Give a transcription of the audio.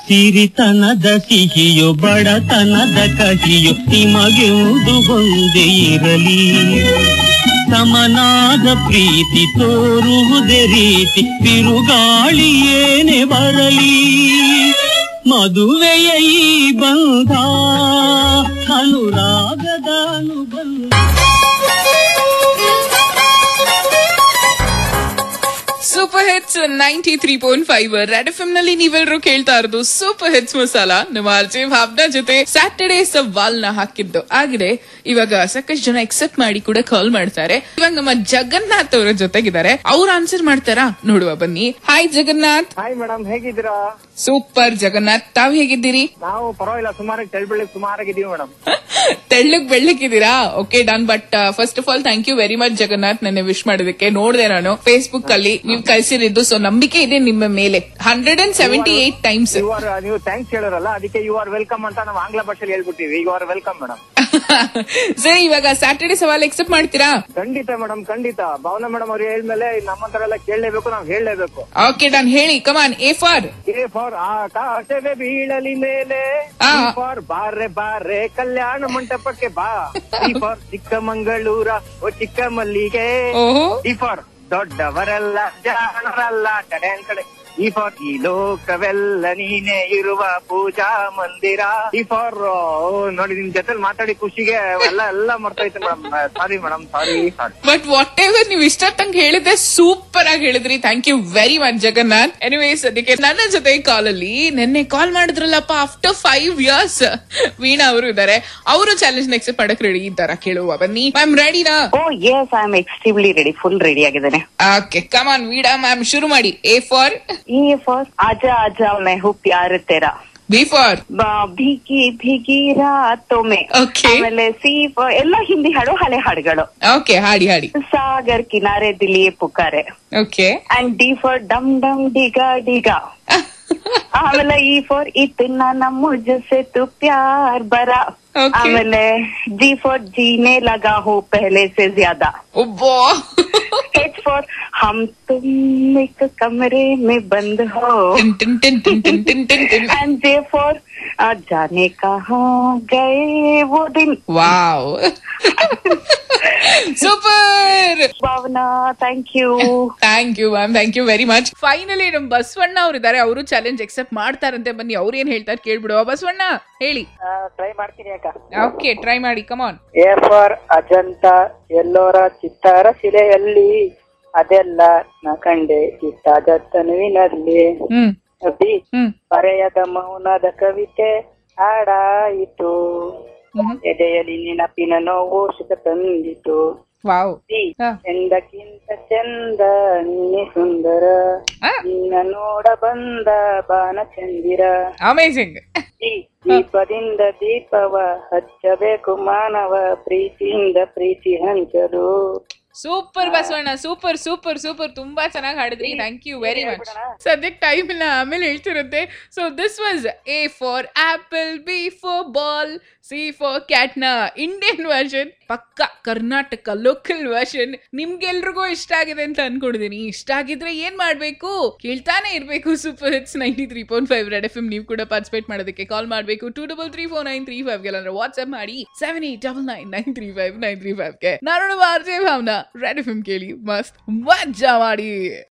ಸಿರಿತನದ ಸಿಹಿಯೋ ಬಡತನದ ಕಹಿಯೋ ನಿಮಗೆಂದು ಒಂದೇ ಇರಲಿ ಸಮನಾದ ಪ್ರೀತಿ ತೋರುವುದೇ ರೀತಿ ಬಿರುಗಾಳಿ ಏನೇ ಬರಲಿ ಮದುವೆಯ ಈ ಬಂಧ ಅನುರಾಗದ ಅನುಬಂಧ super hits ninety three point five red F M ನಲ್ಲಿ ನೀವೆಲ್ಲರೂ ಕೇಳ್ತಾ ಇರೋದು ಸೂಪರ್ ಹಿಟ್ಸ್ ಮಸಾಲ ನಮ್ಮ ಆರ್ಜೆ ಭಾವನಾ ಜೊತೆ ಸ್ಯಾಟರ್ಡೇ ಸವಾಲ್ ನ ಹಾಕಿದ್ದು ಆಗಿದೆ ಇವಾಗ ಸಾಕಷ್ಟು ಜನ ಎಕ್ಸೆಪ್ಟ್ ಮಾಡಿ ಕೂಡ ಕಾಲ್ ಮಾಡ್ತಾರೆ ಇವಾಗ ನಮ್ಮ ಜಗನ್ನಾಥ್ ಅವರ ಜೊತೆಗಿದ್ದಾರೆ ಅವ್ರು ಆನ್ಸರ್ ಮಾಡ್ತಾರಾ ನೋಡುವ ಬನ್ನಿ ಹಾಯ್ ಜಗನ್ನಾಥ್ ಹಾಯ್ ಮೇಡಮ್ ಹೇಗಿದ್ದೀರಾ ಸೂಪರ್ ಜಗನ್ನಾಥ್ ತಾವ್ ಹೇಗಿದ್ದೀರಿ ನಾವು ಪರವಾಗಿಲ್ಲ ಸುಮಾರಾಗಿ ತೆಳ್ಬೆಳ್ಳಿಗೆ ಸುಮಾರಾಗಿದ್ದೀವಿ ಮೇಡಮ್ ತೆಳ್ಳಗ್ ಬೆಳ್ಳಕ್ಕಿದ್ದೀರಾ okay done but first of all thank you very much Jagannath ನನ್ನ ವಿಶ್ ಮಾಡೋದಕ್ಕೆ ನೋಡಿದೆ ನಾನು ಫೇಸ್ಬುಕ್ ಅಲ್ಲಿ ನೀವು ಕಳ್ಸಿರಿದ್ದು ಸೊ ನಂಬಿಕೆ ಇದೆ ನಿಮ್ಮ ಮೇಲೆ hundred and seventy eight times you are ನೀವು ಥ್ಯಾಂಕ್ಸ್ ಹೇಳೋರಲ್ಲ ಅದಕ್ಕೆ ಯು ಆರ್ ವೆಲ್ಕಮ್ ಅಂತ ನಾವು ಆಂಗ್ಲ ಭಾಷೆಯಲ್ಲಿ ಹೇಳ್ಬಿಟ್ಟಿವಿ ಯು ಆರ್ ವೆಲ್ಕಮ್ ಮೇಡಮ್ ಸರಿ ಇವಾಗ ಸ್ಯಾಟರ್ಡೆ ಸವಾಲ್ ಎಕ್ಸೆಪ್ಟ್ ಮಾಡ್ತೀರಾ ಖಂಡಿತ ಮೇಡಮ್ ಖಂಡಿತ ಭಾವನಾ ಮೇಡಮ್ ಅವ್ರು ಹೇಳ್ಮೇಲೆ ನಮ್ಮಂತರ ಎಲ್ಲ ಕೇಳಲೇಬೇಕು ನಾವು ಹೇಳಲೇಬೇಕು ಓಕೆ ಡನ್ ಹೇಳಿ come on A for A for ಆಕಾಶವೇ ಬೀಳಲಿ ಮೇಲೆ ಆ. ಫಾರ್ ಬಾರೆ ಬಾರೆ ಕಲ್ಯಾಣ ಮಂಟಪಕ್ಕೆ ಬಾ ಸಿ ಫಾರ್ ಚಿಕ್ಕಮಂಗಳೂರ ಓ ಚಿಕ್ಕ ಮಲ್ಲಿಗೆ ಓಹೋ ಈ ಫಾರ್ ದೊಡ್ಡವರೆಲ್ಲ ಜಾಣರಲ್ಲ ಕಡೆ ಕಡೆ ಈ ಫಾರ್ ಈ ಲೋಕವೆಲ್ಲ ನೀನೇ ಇರುವ ಪೂಜಾ ಮಂದಿರ ಈ ಫಾರ್ ನೋಡಿ ನಿಮ್ ಜೊತೆ ಮಾತಾಡಿ ಖುಷಿಗೆ ಎಲ್ಲ ಎಲ್ಲ ಮರ್ತೈತೆ madam sorry madam sorry sorry but whatever ನೀವು ಇಷ್ಟೊತ್ತಂಗ್ ಹೇಳಿದ್ರೆ ಸೂಪರ್ ಆಗಿ ಹೇಳಿದ್ರಿ thank you very much Jagannath anyways ಅದಕ್ಕೆ ನನ್ನ ಜೊತೆ ಕಾಲ್ ಅಲ್ಲಿ ನಿನ್ನೆ ಕಾಲ್ ಮಾಡಿದ್ರಲ್ಲಪ್ಪ ಆಫ್ಟರ್ ಫೈವ್ ಇಯರ್ಸ್ ವೀಣಾ ಅವರು ಇದ್ದಾರೆ ಅವರು ಚಾಲೆಂಜ್ ಎಕ್ಸೆಪ್ಟ್ ಮಾಡಕ್ ರೆಡಿ ಇದ್ದಾರ ಕೇಳುವ ಬನ್ನಿ ಮ್ಯಾಮ್ ರೆಡಿನಾ oh yes I am extremely ready full ready ಆಗಿದ್ದೇನೆ ಓಕೆ ಕಮಾನ್ ವೀಣಾ ಮ್ಯಾಮ್ ಶುರು ಮಾಡಿ ಎ ಫಾರ್ ಈ ಫಸ್ಟ್ ಆಜಾ ಆಜಾ ಮೈ ಹೂ ಪ್ಯಾರ್ ತೆರಾ ಬಿ ಫಾರ್ ಬ- ಭೀಗಿ ಭೀಗಿ ರಾತೊಮ್ಮೆ Okay. ಆಮೇಲೆ ಸಿ ಫ- ಎಲ್ಲ ಹಿಂದಿ ಹಾಡು ಹಳೆ ಹಾಡುಗಳು ಓಕೆ ಹಾಡಿ ಹಾಡಿ ಸಾಗರ್ ಕಿನಾರೆ ದಿಲಿಯೇ ಪುಕಾರೆ ಓಕೆ ಅಂಡ್ ಡಿ ಫಾರ್ ಡಮ್ ಡಮ್ ಡಿಗಾ ಡಿಗಾ ಆಮೇಲೆ ಈ ಫಾರ್ ಇतना न मुझसे तू प्यार बरा Okay. ಆಮೇಲೆ ಜಿ ಫಾರ್ जीने लगा हूँ पहले से ज्यादा ಒಬ್ಬೋ एच फॉर हम तुम एक कमरे में बंद हो ಟಿನ್ ಟಿನ್ ಟಿನ್ ಟಿನ್ ಟಿನ್ ಟಿನ್ ಟಿನ್ ಟಿನ್ एंड जे फॉर जाने कहाँ गए वो दिन wow super Bhavana thank you thank you ma'am thank you very much finally ನಮ್ ಬಸವಣ್ಣ ಅವ್ರು ಇದಾರೆ ಅವರು ಚಾಲೆಂಜ್ ಎಕ್ಸೆಪ್ಟ್ ಮಾಡ್ತಾರಂತೆ ಬನ್ನಿ ಅವ್ರು ಏನ್ ಹೇಳ್ತಾರೆ ಕೇಳ್ಬಿಡುವ ಬಸವಣ್ಣ ಹೇಳಿ ಟ್ರೈ ಮಾಡ್ತೀನಿ ಅಕ್ಕ ಓಕೆ ಟ್ರೈ ಮಾಡಿ come on A for Ajanta Ellora ಚಿತ್ತಾರ ಶಿಲೆಯಲ್ಲಿ ಅದೆಲ್ಲ ನ ಕಂಡೆ ಇಟ್ಟಾದ ತನುವಿನಲ್ಲಿ ಹ್ಮ್ ಬಿ ಹ್ಮ್ ಬರೆಯದ ಮೌನದ ಕವಿತೆ ಹಾಡಾಯಿತು ಹ್ಮ್ ಎದೆಯಲ್ಲಿ ನೆನಪಿನ ನೋವು ಸುಖ ತಂದಿತು ವಾವ್ ಸಿ ಹಾ. ಚಂದಕ್ಕಿಂತ ಚಂದ ನೀನೆ ಸುಂದರ ಆ. ನಿನ್ನ ನೋಡ ಬಂದ ಬಾನ ಚಂದಿರ ಅಮೇಸಿಂಗ್ ಈ ದೀಪದಿಂದ ದೀಪವ ಹಚ್ಚಬೇಕು ಮಾನವ ಪ್ರೀತಿಯಿಂದ ಪ್ರೀತಿ ಹಂಚಲು super Basavanna super super super ತುಂಬಾ ಚೆನ್ನಾಗಿ ಹಾಡಿದ್ರಿ ಥ್ಯಾಂಕ್ ಯು ವೆರಿ ಮಚ್ ಸದ್ಯಕ್ಕೆ ಟೈಮ್ ಇಲ್ಲ ಆಮೇಲೆ ಹೇಳ್ತಿರುತ್ತೆ so this was A for apple B for ball C for ಕ್ಯಾಟ್ನ ಇಂಡಿಯನ್ ವರ್ಷನ್ ಪಕ್ಕ ಕರ್ನಾಟಕ ಲೋಕಲ್ ವರ್ಷನ್ ನಿಮ್ಗೆಲ್ರಿಗೂ ಇಷ್ಟ ಆಗಿದೆ ಅಂತ ಅನ್ಕೊಂಡಿದೀನಿ ಇಷ್ಟ ಆಗಿದ್ರೆ ಏನ್ ಮಾಡ್ಬೇಕು ಕೇಳ್ತಾನೆ ಇರ್ಬೇಕು super hits ninety three point five red F M ನೀವು ಕೂಡ ಪಾರ್ಟಿಸಿಪೇಟ್ ಮಾಡೋದಕ್ಕೆ ಕಾಲ್ ಮಾಡಬೇಕು two double three four nine three five ಗೆ ವಾಟ್ಸ್ಆಪ್ ಮಾಡಿ seven eight double nine nine three five nine three five ಗೆ ನಾನು R J Bhavana red F M ಕೇಳಿ ಮಸ್ತ್ ಮಜಾ ಮಾಡಿ